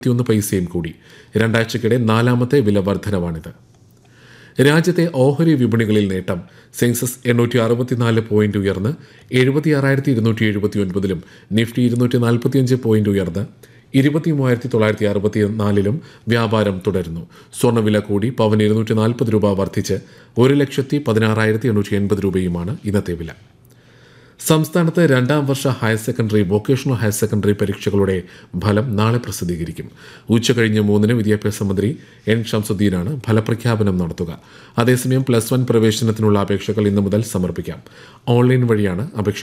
ഒന്ന് പൈസയും കൂടി രണ്ടാഴ്ചക്കിടെ നാലാമത്തെ വില വർധനവാണിത് രാജ്യത്തെ ഓഹരി വിപണികളിൽ നേട്ടം സെൻസസ് എണ്ണൂറ്റി അറുപത്തിനാല് പോയിന്റ് ഉയർന്ന് എഴുപത്തി ആറായിരത്തി ഇരുന്നൂറ്റി എഴുപത്തി ഒൻപതിലും നിഫ്റ്റി ഇരുന്നൂറ്റി നാൽപ്പത്തിയഞ്ച് പോയിന്റ് ഉയർന്ന് ഇരുപത്തി മൂവായിരത്തി തൊള്ളായിരത്തി അറുപത്തി നാലിലും വ്യാപാരം തുടരുന്നു സ്വർണ്ണവില കൂടി പവന് ഇരുന്നൂറ്റി നാൽപ്പത് രൂപ വർദ്ധിച്ച് ഒരു ലക്ഷത്തി പതിനാറായിരത്തി എണ്ണൂറ്റി എൺപത് രൂപയുമാണ് ഇന്നത്തെ വില സംസ്ഥാനത്ത് രണ്ടാം വർഷ higher secondary vocational higher secondary പരീക്ഷകളുടെ ഫലം നാളെ പ്രസിദ്ധീകരിക്കും ഉച്ചകഴിഞ്ഞ് മൂന്നിന് വിദ്യാഭ്യാസ മന്ത്രി എൻ ഷംസുദ്ദീനാണ് ഫലപ്രഖ്യാപനം നടത്തുക അതേസമയം പ്ലസ് വൺ പ്രവേശനത്തിനുള്ള അപേക്ഷകൾ ഇന്നു മുതൽ സമർപ്പിക്കാം ഓൺലൈൻ വഴിയാണ് അപേക്ഷ